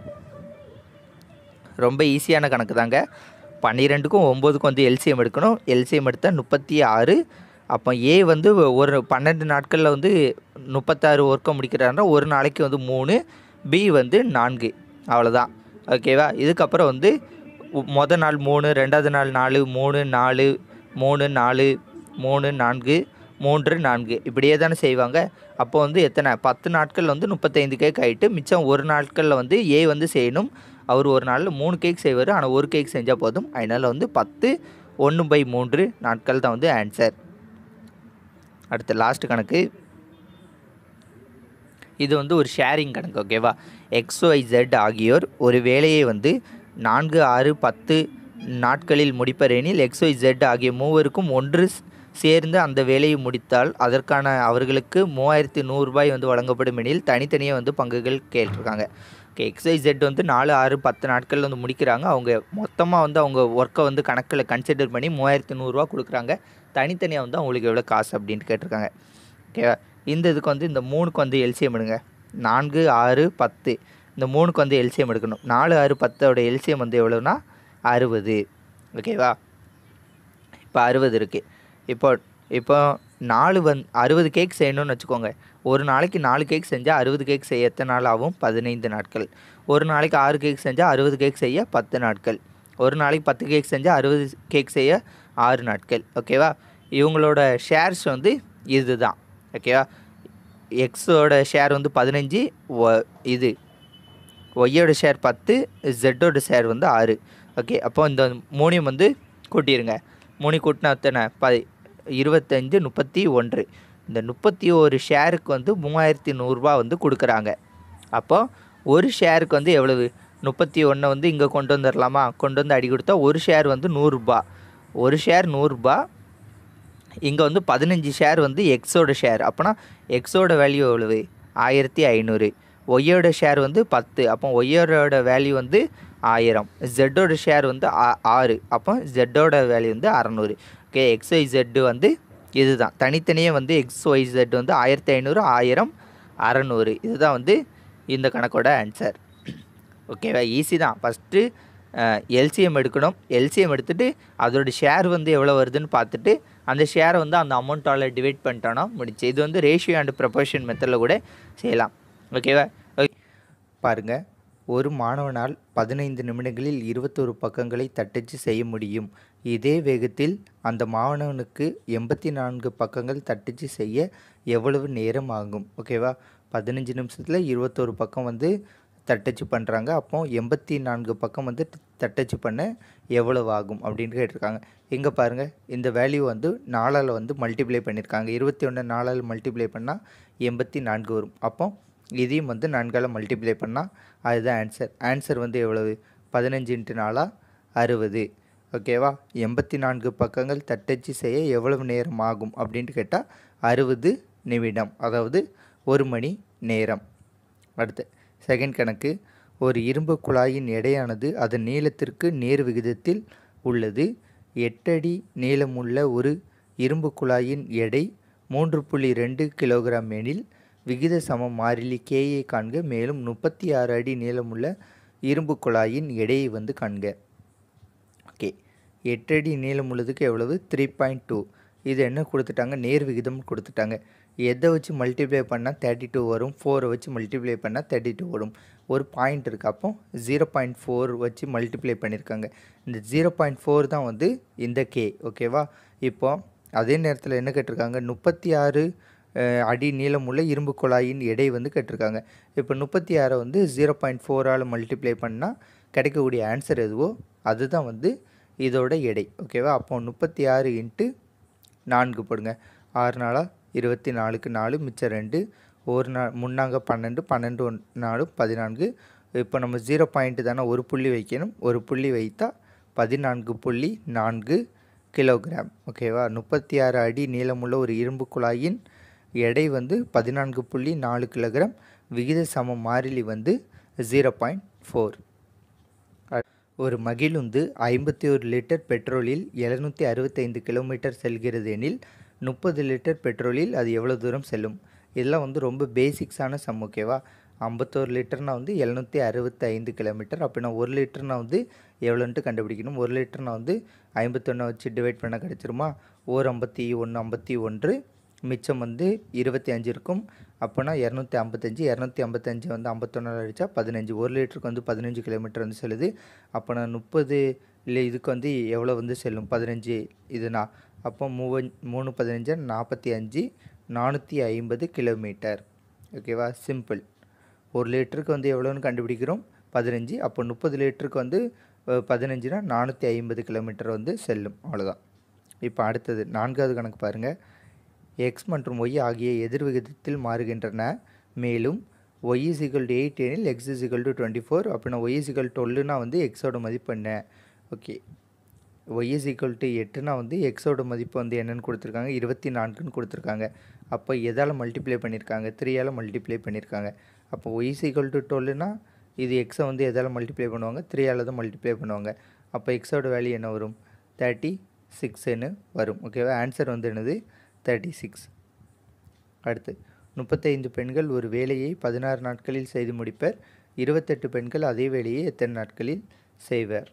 ரொம்ப ஈஸியான கணக்கு தாங்க பன்னிரெண்டுக்கும் ஒம்போதுக்கும் வந்து எல்சிஎம் எடுக்கணும் எல்சிஎம் எடுத்தால் முப்பத்தி ஆறு அப்போ ஏ வந்து ஒரு பன்னெண்டு நாட்களில் வந்து முப்பத்தாறு ஒர்க்கை முடிக்கிறாருன்னா ஒரு நாளைக்கு வந்து மூணு பி வந்து நான்கு அவ்வளோதான் ஓகேவா இதுக்கப்புறம் வந்து உ- மொத நாள் மூணு ரெண்டாவது நாள் நாலு மூணு நாலு மூணு நாலு மூணு நான்கு மூன்று நான்கு இப்படியே தானே செய்வாங்க அப்போ வந்து எத்தனை பத்து நாட்கள் வந்து முப்பத்தைந்து கேக் ஆகிட்டு மிச்சம் ஒரு நாட்களில் வந்து ஏ வந்து செய்யணும் அவர் ஒரு நாளில் மூணு கேக் செய்வார் ஆனால் ஒரு கேக் செஞ்சால் போதும் அதனால் வந்து பத்து ஒன்று பை மூன்று நாட்கள் தான் வந்து ஆன்சர் அடுத்து லாஸ்ட் கணக்கு இது வந்து ஒரு ஷேரிங் கணக்கு ஓகேவா XYZ ஆகியோர் ஒரு வேலையை வந்து நான்கு ஆறு பத்து நாட்களில் முடிப்பர் எனில் XYZ ஆகிய மூவருக்கும் ஒன்று ஸ்- சேர்ந்து அந்த வேலையை முடித்தால் அதற்கான அவர்களுக்கு மூவாயிரத்து நூறுரூபாய் வந்து வழங்கப்படும் எனில் தனித்தனியாக வந்து பங்குகள் கேட்டிருக்காங்க ஓகே எக்ஸைசெட் வந்து நாலு ஆறு பத்து நாட்கள் வந்து முடிக்கிறாங்க அவங்க மொத்தமாக வந்து அவங்க ஒர்க்கை வந்து கணக்கில் கன்சிடர் பண்ணி மூவாயிரத்து நூறுரூவா கொடுக்குறாங்க தனித்தனியாக வந்து அவங்களுக்கு எவ்வளோ காசு அப்படின்ட்டு கேட்டிருக்காங்க ஓகேவா இந்த இதுக்கு வந்து இந்த மூணுக்கு வந்து எல்சிஎம் எடுங்க நான்கு ஆறு பத்து இந்த மூணுக்கு வந்து எல்சிஎம் எடுக்கணும் நாலு ஆறு பத்தோட எல்சிஎம் வந்து எவ்வளோனா அறுபது ஓகேவா இப்போ அறுபது இருக்குது இப்போ இப்போ நாலு வந் அறுபது கேக் செய்யணும்னு வச்சுக்கோங்க ஒரு நாளைக்கு நாலு கேக் செஞ்சால் அறுபது கேக் செய்ய எத்தனை நாள் ஆகும் பதினைந்து நாட்கள் ஒரு நாளைக்கு ஆறு கேக் செஞ்சால் அறுபது கேக் செய்ய பத்து நாட்கள் ஒரு நாளைக்கு பத்து கேக் செஞ்சால் அறுபது கேக் செய்ய ஆறு நாட்கள் ஓகேவா இவங்களோட ஷேர்ஸ் வந்து இதுதான் ஓகேவா எக்ஸோட ஷேர் வந்து பதினஞ்சு ஒ- இது ஒய்யோட ஷேர் பத்து ஜெட்டோட ஷேர் வந்து ஆறு ஓகே அப்போ இந்த மூணையும் வந்து கூட்டிடுங்க மூணு கூட்டினா எத்தனை ப இருபத்தஞ்சு முப்பத்தி ஒன்று இந்த முப்பத்தி ஒரு ஷேருக்கு வந்து மூவாயிரத்தி நூறுரூபா வந்து கொடுக்குறாங்க அப்போ ஒரு ஷேருக்கு வந்து எவ்வளவு முப்பத்தி ஒன்றை வந்து இங்கே கொண்டு வந்துடலாமா கொண்டு வந்து அடி கொடுத்தா ஒரு ஷேர் வந்து நூறுரூபா ஒரு ஷேர் நூறுரூபா இங்கே வந்து பதினஞ்சு ஷேர் வந்து எக்ஸோட ஷேர் அப்போனா எக்ஸோட வேல்யூ எவ்வளவு ஆயிரத்தி ஐநூறு ஒய்யோட ஷேர் வந்து பத்து அப்போ ஒய்யோட வேல்யூ வந்து ஆயிரம் ஜெட்டோட ஷேர் வந்து ஆ- ஆறு அப்போ ஜெட்டோட வேல்யூ வந்து அறநூறு ஓகே எக்ஸ்ஒய் ஜெட்டு வந்து இதுதான் தனித்தனியே வந்து எக்ஸ் ஒய் ஜெட் வந்து ஆயிரத்தி ஐநூறு ஆயிரம் அறநூறு இதுதான் வந்து இந்த கணக்கோட ஆன்சர் ஓகேவா ஈஸி தான் ஃபஸ்ட்டு எல்சிஎம் எடுக்கணும் எல்சிஎம் எடுத்துகிட்டு அதோட ஷேர் வந்து எவ்வளோ வருதுன்னு பார்த்துட்டு அந்த ஷேரை வந்து அந்த அமௌண்ட்டால் டிவைட் பண்ணிட்டோன்னா முடிச்சு இது வந்து ரேஷியோ அண்ட் ப்ரொபோர்ஷன் மெத்தடில் கூட செய்யலாம் ஓகேவா ஓகே பாருங்கள் ஒரு மாணவனால் பதினைந்து நிமிடங்களில் இருபத்தொரு பக்கங்களை தட்டச்சு செய்ய முடியும் இதே வேகத்தில் அந்த மாணவனுக்கு எண்பத்தி நான்கு பக்கங்கள் தட்டச்சு செய்ய எவ்வளவு நேரம் ஆகும் ஓகேவா பதினஞ்சு நிமிஷத்தில் இருபத்தொரு பக்கம் வந்து தட்டச்சு பண்ணுறாங்க அப்போ எண்பத்தி நான்கு பக்கம் வந்து தட்டச்சு பண்ண எவ்வளவு ஆகும் அப்படின்னு கேட்டிருக்காங்க இங்கே பாருங்கள் இந்த வேல்யூ வந்து நாலால் வந்து மல்டிப்ளை பண்ணியிருக்காங்க இருபத்தி ஒன்று நாலால் மல்டிப்ளை பண்ணால் எண்பத்தி நான்கு வரும் அப்போ இதையும் வந்து நான்கால் மல்டிப்ளை பண்ணால் அதுதான் ஆன்சர் ஆன்சர் வந்து எவ்வளவு பதினஞ்சு இன்ட்டு நாலா அறுபது ஓகேவா எண்பத்தி நான்கு பக்கங்கள் தட்டச்சு செய்ய எவ்வளவு நேரம் ஆகும் அப்படின்ட்டு கேட்டால் அறுபது நிமிடம் அதாவது ஒரு மணி நேரம் அடுத்து செகண்ட் கணக்கு ஒரு இரும்பு குழாயின் எடையானது அதன் நீளத்திற்கு நேர் விகிதத்தில் உள்ளது எட்டடி நீளமுள்ள ஒரு இரும்பு குழாயின் எடை மூன்று புள்ளி ரெண்டு கிலோகிராம் எனில் விகித சம மாறிலி கேயை காண்க மேலும் முப்பத்தி ஆறு அடி நீளமுள்ள இரும்பு குழாயின் எடையை வந்து காண்க ஓகே எட்டு அடி நீளம் உள்ளதுக்கு எவ்வளவு த்ரீ பாயிண்ட் டூ இது என்ன கொடுத்துட்டாங்க நேர் விகிதம் கொடுத்துட்டாங்க எதை வச்சு மல்டிப்ளை பண்ணால் தேர்ட்டி டூ வரும் ஃபோரை வச்சு மல்டிப்ளை பண்ணால் தேர்ட்டி டூ வரும் ஒரு பாயிண்ட் இருக்கு அப்போ ஜீரோ பாயிண்ட் ஃபோர் வச்சு மல்டிப்ளை பண்ணியிருக்காங்க இந்த ஜீரோ பாயிண்ட் ஃபோர் தான் வந்து இந்த கே ஓகேவா இப்போ அதே நேரத்தில் என்ன கேட்டிருக்காங்க முப்பத்தி ஆறு அஹ், அடி நீளமுள்ள இரும்பு குழாயின் எடை வந்து கேட்டிருக்காங்க இப்போ முப்பத்தி ஆறை வந்து ஜீரோ பாயிண்ட் ஃபோரால் மல்டிப்ளை பண்ணால் கிடைக்கக்கூடிய ஆன்சர் எதுவோ அதுதான் வந்து இதோட எடை ஓகேவா அப்போ முப்பத்தி ஆறு இன்ட்டு நான்கு போடுங்க ஆறு நாளா இருபத்தி நாலுக்கு நாலு மிச்சம் ரெண்டு ஒரு நாள் முன்னாங்க பன்னெண்டு பன்னெண்டு ஒன் நாலு பதினான்கு இப்போ நம்ம ஜீரோ பாயிண்ட் தானே ஒரு புள்ளி வைக்கணும் ஒரு புள்ளி வைத்தா பதினான்கு புள்ளி நான்கு கிலோகிராம் ஓகேவா முப்பத்தி ஆறு அடி நீளமுள்ள ஒரு இரும்பு குழாயின் எடை வந்து பதினான்கு புள்ளி நாலு கிலோகிராம் விகித சம மாறிலி வந்து ஜீரோ பாயிண்ட் ஃபோர் ஒரு மகிழுந்து ஐம்பத்தி ஒரு லிட்டர் பெட்ரோலில் எழுநூற்றி அறுபத்தைந்து கிலோமீட்டர் செல்கிறது எனில் முப்பது லிட்டர் பெட்ரோலில் அது எவ்வளோ தூரம் செல்லும் இதெல்லாம் வந்து ரொம்ப பேசிக்ஸான சம் ஓகேவா ஐம்பத்தோரு லிட்டர்னா வந்து எழுநூற்றி அறுபத்தி ஐந்து கிலோமீட்டர் அப்படின்னா ஒரு லிட்டர்னா வந்து எவ்வளோன்ட்டு கண்டுபிடிக்கணும் ஒரு லிட்டர்னா வந்து ஐம்பத்தொன்னை வச்சு டிவைட் பண்ண கிடச்சிருமா ஓர் ஐம்பத்தி ஒன்று ஐம்பத்தி ஒன்று மிச்சம் வந்து இருபத்தி அஞ்சு இருக்கும் அப்போனா இரநூத்தி ஐம்பத்தஞ்சு இரநூத்தி ஐம்பத்தஞ்சு வந்து ஐம்பத்தொன்னு அடித்தா பதினஞ்சு ஒரு லிட்டருக்கு வந்து பதினஞ்சு கிலோமீட்டர் வந்து செல்லுது அப்போ நான் முப்பது இல்லை இதுக்கு வந்து எவ்வளோ வந்து செல்லும் பதினஞ்சு இதுனா அப்போ மூவ மூணு பதினஞ்சு நாற்பத்தி அஞ்சு நானூற்றி ஐம்பது கிலோமீட்டர் ஓகேவா சிம்பிள் ஒரு லிட்டருக்கு வந்து எவ்வளோன்னு கண்டுபிடிக்கிறோம் பதினஞ்சு அப்போ முப்பது லிட்டருக்கு வந்து அஹ், பதினஞ்சுனா நானூற்றி ஐம்பது கிலோமீட்டர் வந்து செல்லும் அவ்வளோதான் இப்போ அடுத்தது நான்காவது கணக்கு பாருங்கள் எக்ஸ் மற்றும் ஒய் ஆகிய எதிர் விகிதத்தில் மாறுகின்றன மேலும் ஒய் இசிகல் டு எயிட் எனில் X is equal to twenty four அப்படின்னா ஒய் இசிகல் டுவெல்லுனா வந்து எக்ஸோட மதிப்பு என்ன okay Y is equal to எட்டுனா வந்து எக்ஸோட மதிப்பு வந்து என்னன்னு கொடுத்துருக்காங்க இருபத்தி நான்குன்னு கொடுத்துருக்காங்க அப்போ எதால் மல்டிப்ளை பண்ணியிருக்காங்க த்ரீயால் மல்டிப்ளை பண்ணியிருக்காங்க அப்போ ஒய் இஸ் ஈக்குவல் டு டுவெல்லுனா இது எக்ஸை வந்து எதால் மல்டிப்ளை பண்ணுவாங்க த்ரீயால் தான் மல்டிப்ளை பண்ணுவாங்க அப்போ எக்ஸோட வேல்யூ என்ன வரும் தேர்ட்டி சிக்ஸ்ன்னு வரும் ஓகேவா ஆன்சர் வந்து என்னது தேர்ட்டி சிக்ஸ் அடுத்து முப்பத்தைந்து பெண்கள் ஒரு வேலையை பதினாறு நாட்களில் செய்து முடிப்பர் இருபத்தெட்டு பெண்கள் அதே வேலையை எத்தனை நாட்களில் செய்வர்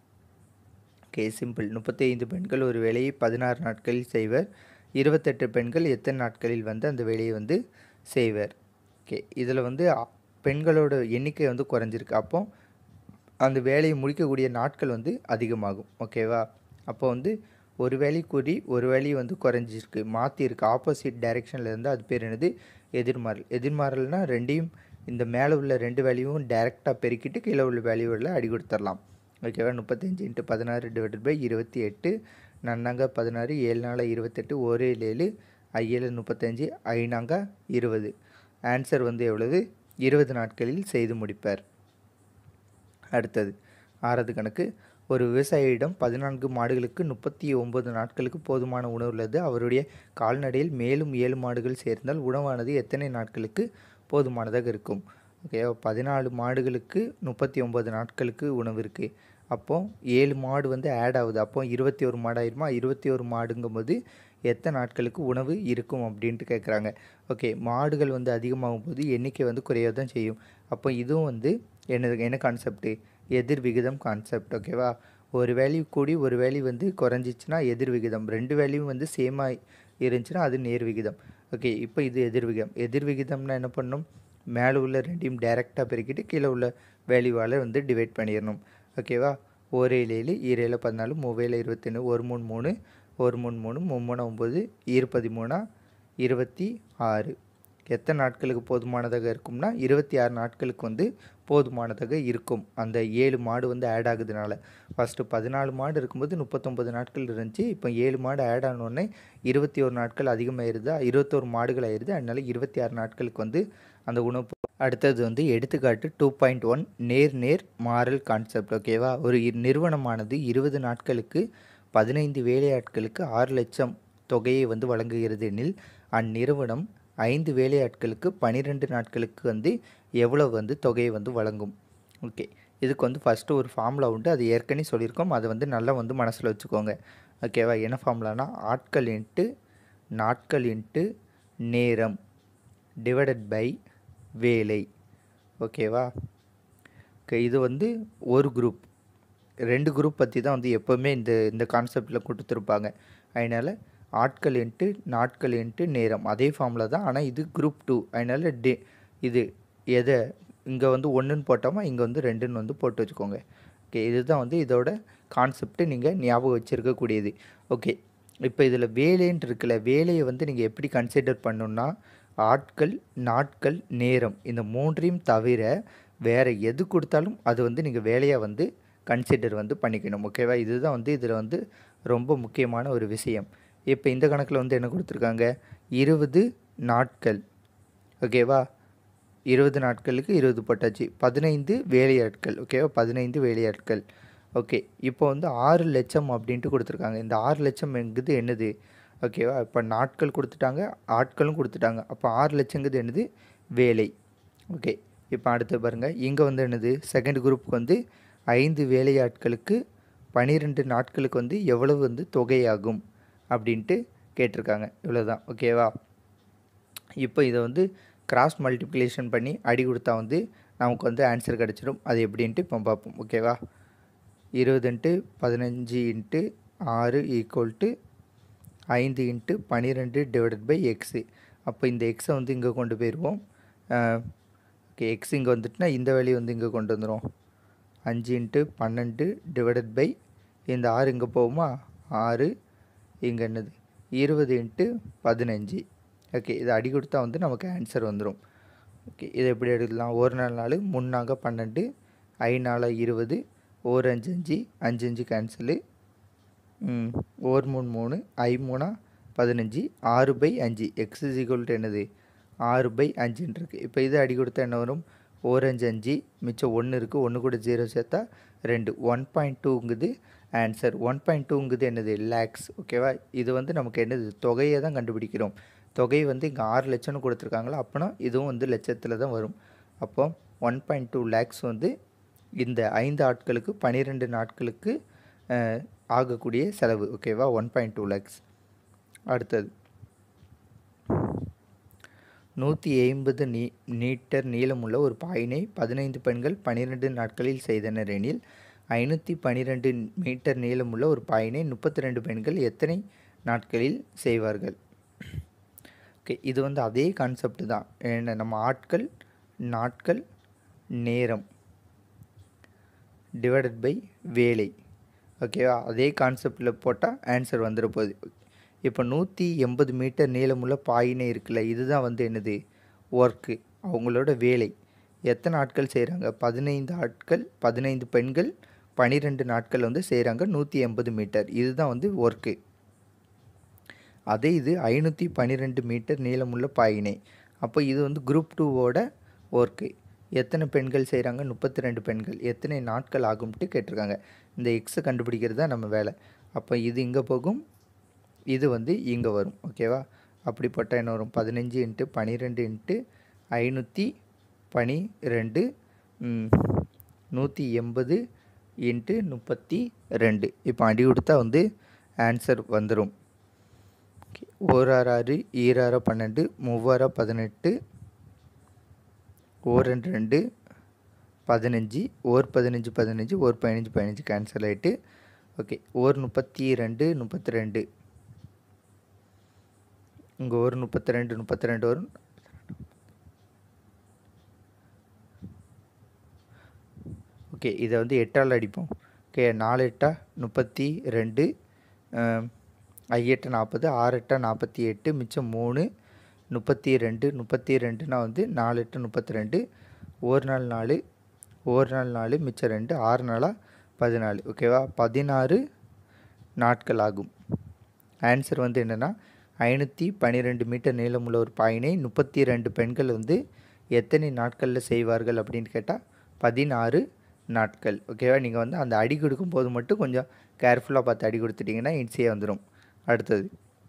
ஓகே சிம்பிள் முப்பத்தி ஐந்து பெண்கள் ஒரு வேலையை பதினாறு நாட்களில் செய்வர் இருபத்தெட்டு பெண்கள் எத்தனை நாட்களில் வந்து அந்த வேலையை வந்து செய்வர் ஓகே இதில் வந்து அ- பெண்களோட எண்ணிக்கை வந்து குறைஞ்சிருக்கு அப்போ அந்த வேலையை முடிக்கக்கூடிய நாட்கள் வந்து அதிகமாகும் ஓகேவா அப்போ வந்து ஒரு வேலை கூடி ஒரு வேலை வந்து குறைஞ்சிருக்கு மாற்றிருக்கு ஆப்போசிட் டைரெக்ஷனில் இருந்தால் அது பேர் என்னது எதிர்மாறல் எதிர்மாறல்னா ரெண்டையும் இந்த மேலே உள்ள ரெண்டு வேலையும் டைரெக்டாக பெருக்கிட்டு கீழே உள்ள வேல்யூவில் அடி கொடுத்துடலாம் ஓகேவா முப்பத்தஞ்சு இன்ட்டு பதினாறு டிவைடட் பை இருபத்தி எட்டு நன்னாங்க பதினாறு ஏழு நாள் இருபத்தெட்டு ஒரே ஏழு ஐஏழு முப்பத்தஞ்சு ஐநாங்க இருபது ஆன்சர் வந்து எவ்வளவு இருபது நாட்களில் செய்து முடிப்பார் அடுத்தது ஆறாவது கணக்கு ஒரு விவசாயியிடம் பதினான்கு மாடுகளுக்கு முப்பத்தி ஒன்பது நாட்களுக்கு போதுமான உணவு உள்ளது அவருடைய கால்நடையில் மேலும் ஏழு மாடுகள் சேர்ந்தால் உணவானது எத்தனை நாட்களுக்கு போதுமானதாக இருக்கும் ஓகே பதினாலு மாடுகளுக்கு முப்பத்தி ஒம்பது நாட்களுக்கு உணவு இருக்குது அப்போ ஏழு மாடு வந்து ஆட் ஆகுது அப்போ இருபத்தி ஒரு மாடு ஆயிருமா இருபத்தி ஒரு மாடுங்கும்போது எத்தனை நாட்களுக்கு உணவு இருக்கும் அப்படின்ட்டு கேட்குறாங்க ஓகே மாடுகள் வந்து அதிகமாகும் போது எண்ணிக்கை வந்து குறைய தான் செய்யும் அப்போ இதுவும் வந்து என்ன என்ன கான்செப்ட்டு எதிர் விகிதம் கான்செப்ட் ஓகேவா ஒரு வேல்யூ கூடி ஒரு வேல்யூ வந்து குறைஞ்சிச்சுன்னா எதிர் விகிதம் ரெண்டு வேல்யூவும் வந்து சேமாக இருந்துச்சுன்னா அது நேர் விகிதம் ஓகே இப்போ இது எதிர் விகிதம் எதிர் விகிதம்னா என்ன பண்ணணும் மேலே உள்ள ரெண்டையும் டைரெக்டாக பெருக்கிட்டு கீழே உள்ள வேல்யூவால் வந்து டிவைட் பண்ணிடணும் ஓகேவா ஒரு ஏழு ஏழு ஈரேழு பதினாலு மூவேல இருபத்தொன்று ஒரு மூணு மூணு ஒரு மூணு மூணு மும்மூணு ஒம்பது ஈர் பதிமூணா இருபத்தி ஆறு எத்தனை நாட்களுக்கு போதுமானதாக இருக்கும்னா இருபத்தி ஆறு நாட்களுக்கு வந்து போதுமானதாக இருக்கும் அந்த ஏழு மாடு வந்து ஆட் ஆகுதுனால ஃபஸ்ட்டு பதினாலு மாடு இருக்கும்போது முப்பத்தொம்பது நாட்கள் இருந்துச்சு இப்போ ஏழு மாடு ஆட் ஆனோடனே இருபத்தி ஒரு நாட்கள் அதிகமாயிருதா இருபத்தோரு மாடுகள் ஆயிருது அதனால இருபத்தி ஆறு நாட்களுக்கு வந்து அந்த உணவு அடுத்தது வந்து எடுத்துக்காட்டு டூ பாயிண்ட் ஒன் நேர் நேர் மாறல் கான்செப்ட் ஓகேவா ஒரு இ- நிறுவனமானது இருபது நாட்களுக்கு பதினைந்து வேலையாட்களுக்கு ஆறு லட்சம் தொகையை வந்து வழங்குகிறது எனில் அந்நிறுவனம் ஐந்து வேலையாட்களுக்கு பன்னிரெண்டு நாட்களுக்கு வந்து எவ்வளவு வந்து தொகையை வந்து வழங்கும் ஓகே இதுக்கு வந்து ஃபஸ்ட்டு ஒரு ஃபார்முலா உண்டு அது ஏற்கனவே சொல்லியிருக்கோம் அதை வந்து நல்லா வந்து மனசில் வச்சுக்கோங்க ஓகேவா என்ன ஃபார்முலானா ஆட்கள் இன்ட்டு நாட்கள் இன்ட்டு நேரம் டிவைடட் பை வேலை ஓகேவா ஓகே இது வந்து ஒரு குரூப் ரெண்டு குரூப் பற்றி தான் வந்து எப்போவுமே இந்த இந்த கான்செப்டில் கொடுத்துருப்பாங்க அதனால் ஆட்கள் இன்ட்டு நாட்கள் இன்ட்டு நேரம் அதே ஃபார்மில் தான் ஆனால் இது குரூப் டூ அதனால் டே இது எதை இங்கே வந்து ஒன்றுன்னு போட்டோமா இங்கே வந்து ரெண்டுன்னு வந்து போட்டு வச்சுக்கோங்க ஓகே இதுதான் வந்து இதோட கான்செப்ட்டு நீங்கள் ஞாபகம் வச்சுருக்கக்கூடியது ஓகே இப்போ இதில் வேலைன்ட்டு இருக்குல்ல வேலையை வந்து நீங்கள் எப்படி கன்சிடர் பண்ணணும்னா ஆட்கள் நாட்கள் நேரம் இந்த மூன்றையும் தவிர வேறு எது கொடுத்தாலும் அது வந்து நீங்கள் வேலையாக வந்து கன்சிடர் வந்து பண்ணிக்கணும் ஓகேவா இதுதான் வந்து இதில் வந்து ரொம்ப முக்கியமான ஒரு விஷயம் இப்போ இந்த கணக்கில் வந்து என்ன கொடுத்துருக்காங்க இருபது நாட்கள் ஓகேவா இருபது நாட்களுக்கு இருபது போட்டாச்சு பதினைந்து வேலையாட்கள் ஓகேவா பதினைந்து வேலையாட்கள் ஓகே இப்போ வந்து ஆறு லட்சம் அப்படின்ட்டு கொடுத்துருக்காங்க இந்த ஆறு லட்சம் எங்குது என்னது ஓகேவா இப்போ நாட்கள் கொடுத்துட்டாங்க ஆட்களும் கொடுத்துட்டாங்க அப்போ ஆறு லட்சங்கிறது என்னது வேலை ஓகே இப்போ அடுத்து பாருங்கள் இங்கே வந்து என்னது செகண்ட் குரூப்புக்கு வந்து ஐந்து வேலையாட்களுக்கு பன்னிரெண்டு நாட்களுக்கு வந்து எவ்வளவு வந்து தொகையாகும் அப்படின்ட்டு கேட்டிருக்காங்க இவ்வளோதான் ஓகேவா இப்போ இதை வந்து கிராஸ் மல்டிப்ளிகேஷன் பண்ணி அடி கொடுத்தா வந்து நமக்கு வந்து ஆன்சர் கிடச்சிடும் அது எப்படின்ட்டு இப்போ பார்ப்போம் ஓகேவா இருபது இன்ட்டு பதினஞ்சு இன்ட்டு ஆறு ஈக்குவல் டு ஐந்து இன்ட்டு பன்னிரெண்டு டிவைடட் பை எக்ஸு அப்போ இந்த எக்ஸை வந்து இங்கே கொண்டு போயிடுவோம் ஓகே எக்ஸ் இங்கே வந்துட்டுனா இந்த வேலையை வந்து இங்கே கொண்டு வந்துடும் அஞ்சு இன்ட்டு பன்னெண்டு டிவைடட் பை இந்த ஆறு இங்கே போகுமா ஆறு இங்கே என்னது இருபது இன்ட்டு பதினஞ்சு ஓகே இதை அடி கொடுத்தா வந்து நமக்கு ஆன்சர் வந்துடும் ஓகே இதை எப்படி எடுக்கலாம் ஒரு நாள் நாள் முன்னாங்க பன்னெண்டு ஐ நாளா இருபது ஓர் அஞ்சு அஞ்சு அஞ்சு அஞ்சு கேன்சலு ம், ஓர் மூணு மூணு ஐ மூணா பதினஞ்சு ஆறு பை அஞ்சு எக்ஸ் இஸ் ஈக்குவல் டு என்னது ஆறு பை அஞ்சுன்னு இருக்குது இப்போ இது அடி கொடுத்தா என்ன வரும் ஓர் அஞ்சு அஞ்சு மிச்சம் ஒன்று இருக்குது ஒன்று கூட ஜீரோ சேர்த்தா ரெண்டு ஒன் பாயிண்ட் டூங்குது ஆன்சர் ஒன் பாயிண்ட் டூங்குது என்னது லேக்ஸ் ஓகேவா இது வந்து நமக்கு என்னது தொகையை தான் கண்டுபிடிக்கிறோம் தொகை வந்து இங்கே ஆறு லட்சம்னு கொடுத்துருக்காங்களா அப்போனா இதுவும் வந்து லட்சத்தில் தான் வரும் அப்போ ஒன் பாயிண்ட் டூ லேக்ஸ் வந்து இந்த ஐந்து ஆட்களுக்கு பன்னிரெண்டு நாட்களுக்கு அஹ், ஆகக்கூடிய செலவு ஓகேவா ஒன் பாயிண்ட் டூ லேக்ஸ் அடுத்தது நூற்றி ஐம்பது நீ மீட்டர் நீளமுள்ள ஒரு பாயினை பதினைந்து பெண்கள் பன்னிரெண்டு நாட்களில் செய்தனர் எனில் ஐநூற்றி பன்னிரெண்டு மீட்டர் நீளமுள்ள ஒரு பாயினை முப்பத்தி ரெண்டு பெண்கள் எத்தனை நாட்களில் செய்வார்கள் ஓகே இது வந்து அதே கான்செப்ட் தான் என்ன நம்ம ஆட்கள் நாட்கள் நேரம் டிவைடட் பை வேலை ஓகேவா அதே கான்செப்டில் போட்டால் ஆன்சர் வந்துட போகுது இப்போ நூற்றி எண்பது மீட்டர் நீளமுள்ள பாயினை இருக்குல்ல இதுதான் வந்து என்னது ஒர்க்கு அவங்களோட வேலை எத்தனை ஆட்கள் செய்கிறாங்க பதினைந்து ஆட்கள் பதினைந்து பெண்கள் பன்னிரெண்டு நாட்கள் வந்து செய்கிறாங்க நூற்றி எண்பது மீட்டர் இதுதான் வந்து ஒர்க்கு அதே இது ஐநூற்றி பன்னிரெண்டு மீட்டர் நீளமுள்ள பாயினை அப்போ இது வந்து குரூப் டூவோட ஒர்க்கு எத்தனை பெண்கள் செய்கிறாங்க முப்பத்தி ரெண்டு பெண்கள் எத்தனை நாட்கள் ஆகும்ட்டு கேட்டிருக்காங்க இந்த எக்ஸை கண்டுபிடிக்கிறது தான் நம்ம வேலை அப்போ இது இங்கே போகும் இது வந்து இங்கே வரும் ஓகேவா அப்படி போட்டால் என்ன வரும் பதினஞ்சு இன்ட்டு பன்னிரெண்டு இன்ட்டு ஐநூற்றி பனிரெண்டு நூற்றி எண்பது இன்ட்டு முப்பத்தி ரெண்டு இப்போ அடி கொடுத்தா வந்து ஆன்சர் வந்துடும் ஓராறு ஆறு ஈராறு பன்னெண்டு மூவாறு பதினெட்டு ஓர் ரெண்டு ரெண்டு பதினஞ்சு ஓர் பதினஞ்சு பதினஞ்சு ஓர் பதினஞ்சு பதினஞ்சு கேன்சல் ஆகிட்டு ஓகே ஓர் முப்பத்தி ரெண்டு முப்பத்தி ரெண்டு இங்கே ஒரு முப்பத்தி ரெண்டு முப்பத்தி ரெண்டு வரும் ஓகே இதை வந்து எட்டால் அடிப்போம் ஓகே நாலு எட்டா முப்பத்தி ரெண்டு ஐ எட்டு நாற்பது ஆறு எட்டா நாற்பத்தி எட்டு மிச்சம் மூணு முப்பத்தி ரெண்டு முப்பத்தி ரெண்டுனா வந்து நாலு எட்டு முப்பத்தி ரெண்டு ஒரு நாள் நாலு ஒரு நாள் நாலு மிச்சம் ரெண்டு ஆறு நாளாக பதினாலு ஓகேவா பதினாறு நாட்கள் ஆகும் ஆன்சர் வந்து என்னென்னா ஐநூற்றி பன்னிரெண்டு மீட்டர் நீளமுள்ள ஒரு பாயினை முப்பத்தி ரெண்டு பெண்கள் வந்து எத்தனை நாட்களில் செய்வார்கள் அப்படின்னு கேட்டால் பதினாறு நாட்கள் ஓகேவா நீங்கள் வந்து அந்த அடி கொடுக்கும்போது மட்டும் கொஞ்சம் கேர்ஃபுல்லாக பார்த்து அடி கொடுத்துட்டிங்கன்னா ஈஸியாக வந்துடும் அடுத்தது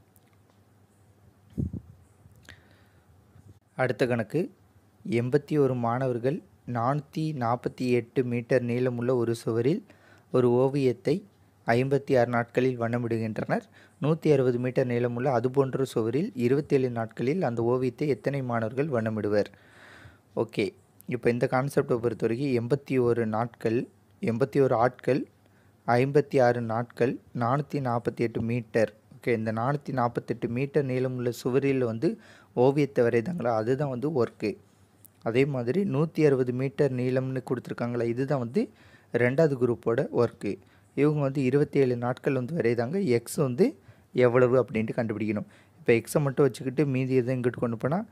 அடுத்த கணக்கு எண்பத்தி ஒரு மாணவர்கள் நானூற்றி நாற்பத்தி எட்டு மீட்டர் நீளமுள்ள ஒரு சுவரில் ஒரு ஓவியத்தை ஐம்பத்தி ஆறு நாட்களில் வண்ணமிடுகின்றனர் நூற்றி அறுபது மீட்டர் நீளமுள்ள அதுபோன்ற சுவரில் இருபத்தேழு நாட்களில் அந்த ஓவியத்தை எத்தனை மாணவர்கள் வண்ணமிடுவர் ஓகே இப்போ இந்த கான்செப்டை பொறுத்த வரைக்கும் எண்பத்தி ஒரு நாட்கள் எண்பத்தி ஒரு ஆட்கள் ஐம்பத்தி ஆறு நாட்கள் நானூற்றி நாற்பத்தி எட்டு மீட்டர் ஓகே இந்த நானூற்றி நாற்பத்தெட்டு மீட்டர் நீளமுள்ள சுவரில் வந்து ஓவியத்தை வரைதாங்களா அதுதான் வந்து ஒர்க்கு அதே மாதிரி நூற்றி அறுபது மீட்டர் நீளம்னு கொடுத்துருக்காங்களா இதுதான் வந்து ரெண்டாவது குரூப்போட ஒர்க்கு இவங்க வந்து இருபத்தேழு நாட்கள் வந்து வரைதாங்க எக்ஸ் வந்து எவ்வளவு அப்படின்ட்டு கண்டுபிடிக்கணும் இப்போ எக்ஸை மட்டும் வச்சுக்கிட்டு மீதி எதுவும் இங்கிட்டு கொண்டு போனால்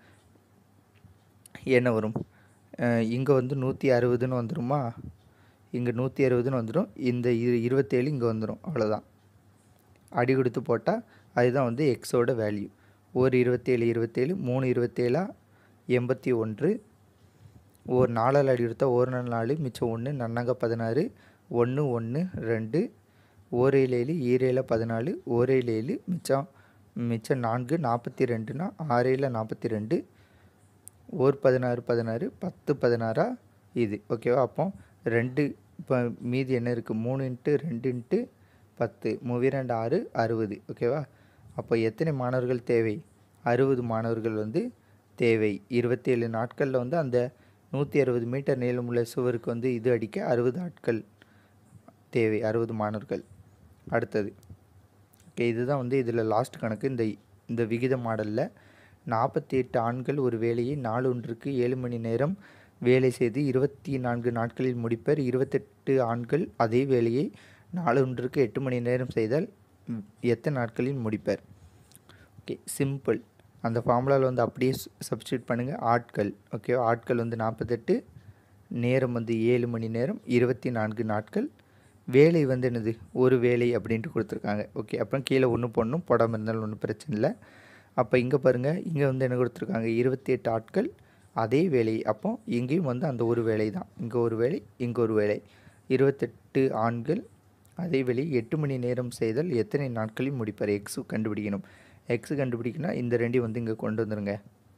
என்ன வரும் இங்கே வந்து நூற்றி அறுபதுன்னு வந்துருமா இங்கே நூற்றி அறுபதுன்னு வந்துடும் இந்த இரு இருபத்தேழு இங்கே வந்துடும் அவ்வளோதான் அடி கொடுத்து போட்டால் அதுதான் வந்து எக்ஸோட வேல்யூ ஒரு இருபத்தேழு இருபத்தேழு மூணு இருபத்தேழா எண்பத்தி ஒன்று ஒரு நாலால் அடி கொடுத்தா ஒரு நாள் நாலு மிச்சம் ஒன்று நன்னாங்க பதினாறு ஒன்று ஒன்று ரெண்டு ஓரேழு ஏழு ஈரேழு பதினாலு ஓரேழு ஏழு மிச்சம் மிச்சம் நான்கு நாற்பத்தி ரெண்டுனா ஆறேழு நாற்பத்தி ரெண்டு ஓர் பதினாறு பதினாறு பத்து பதினாறா இது ஓகேவா அப்போ ரெண்டு இப்போ மீதி என்ன இருக்குது மூணு இன்ட்டு ரெண்டு இன்ட்டு பத்து மூவி ரெண்டு ஆறு அறுபது ஓகேவா அப்போ எத்தனை மாணவர்கள் தேவை அறுபது மாணவர்கள் வந்து தேவை இருபத்தேழு நாட்களில் வந்து அந்த நூற்றி அறுபது மீட்டர் நீளமுள்ள சுவருக்கு வந்து இது அடிக்க அறுபது ஆட்கள் தேவை அறுபது மாணவர்கள் அடுத்தது ஓகே இதுதான் வந்து இதில் லாஸ்ட் கணக்கு இந்த இந்த விகித மாடலில் நாற்பத்தி எட்டு ஆண்கள் ஒரு வேலையை நாளொன்றுக்கு ஏழு மணி நேரம் வேலை செய்து இருபத்தி நான்கு நாட்களில் முடிப்பர் இருபத்தெட்டு ஆண்கள் அதே வேலையை நாளொன்றுக்கு எட்டு மணி நேரம் செய்தால் ம், எத்தனை நாட்களில் முடிப்பர் ஓகே சிம்பிள் அந்த ஃபார்முலாவில் வந்து அப்படியே சப்ஸ்டியூட் பண்ணுங்கள் ஆட்கள் ஓகே ஆட்கள் வந்து நாற்பத்தெட்டு நேரம் வந்து ஏழு மணி நேரம் இருபத்தி நான்கு நாட்கள் வேலை வந்து என்னது ஒரு வேலை அப்படின்ட்டு கொடுத்துருக்காங்க ஓகே அப்புறம் கீழே ஒன்று போடணும் போடாமல் இருந்தாலும் ஒன்றும் பிரச்சனை இல்லை அப்போ இங்கே பாருங்கள் இங்கே வந்து என்ன கொடுத்துருக்காங்க இருபத்தி எட்டு ஆட்கள் அதே வேலை அப்போ இங்கேயும் வந்து அந்த ஒரு வேலை தான் இங்கே ஒரு வேலை இங்கே ஒரு வேலை இருபத்தெட்டு ஆண்கள் அதே வேலை எட்டு மணி நேரம் செய்தால் எத்தனை நாட்களில் முடிப்பார் எக்ஸு கண்டுபிடிக்கணும் எக்ஸு கண்டுபிடிக்கணும் இந்த ரெண்டையும் வந்து இங்கே கொண்டு வந்துருங்க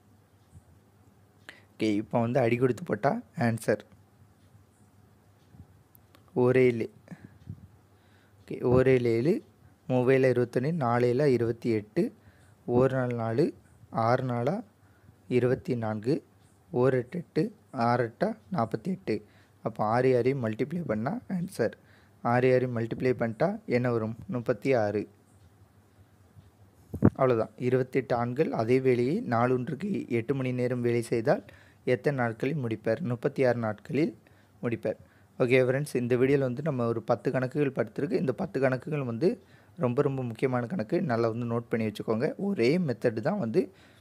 ஓகே இப்போ வந்து அடி கொடுத்து போட்டால் ஆன்சர் ஒரேழு ஓகே ஒரேழு ஏழு மூவேல இருபத்தொன்று நாலேல இருபத்தி எட்டு ஒரு நாள் நாலு ஆறு நாளா இருபத்தி நான்கு ஓர் எட்டு எட்டு ஆறு எட்டா நாற்பத்தி எட்டு அப்போ ஆறு ஆறையும் மல்டிப்ளை பண்ணால் ஆன்சர் ஆறு ஆறையும் மல்டிப்ளை பண்ணிட்டா என்ன வரும் முப்பத்தி ஆறு அவ்வளோதான் இருபத்தெட்டு ஆண்கள் அதே வேலையை நாளொன்றுக்கு எட்டு மணி நேரம் வேலை செய்தால் எத்தனை நாட்களில் முடிப்பார் முப்பத்தி ஆறு நாட்களில் முடிப்பார் ஓகே ஃப்ரெண்ட்ஸ் இந்த வீடியோவில் வந்து நம்ம ஒரு பத்து கணக்குகள் படுத்திருக்கு இந்த பத்து கணக்குகள் வந்து ரொம்ப ரொம்ப முக்கியமான கணக்கு நல்லா வந்து நோட் பண்ணி வச்சுக்கோங்க ஒரே மெத்தடு தான் வந்து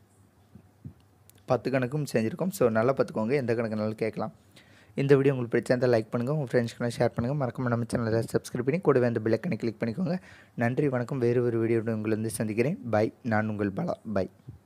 பத்து கணக்கும் செஞ்சுருக்கோம் ஸோ நல்லா பார்த்துக்கோங்க எந்த கணக்குனாலும் கேட்கலாம் இந்த வீடியோ உங்களுக்கு பிடிச்சிருந்தால் லைக் பண்ணுங்கள் உங்கள் ஃப்ரெண்ட்ஸ்க்கு ஷேர் பண்ணுங்கள் மறக்காம நம்ம சேனலை சப்ஸ்கிரைப் பண்ணி கூடவே அந்த பெல்லைக்கனை கிளிக் பண்ணிக்கோங்க நன்றி வணக்கம் வேறு ஒரு வீடியோட உங்களை வந்து சந்திக்கிறேன் பை நான் உங்கள் பாலா பை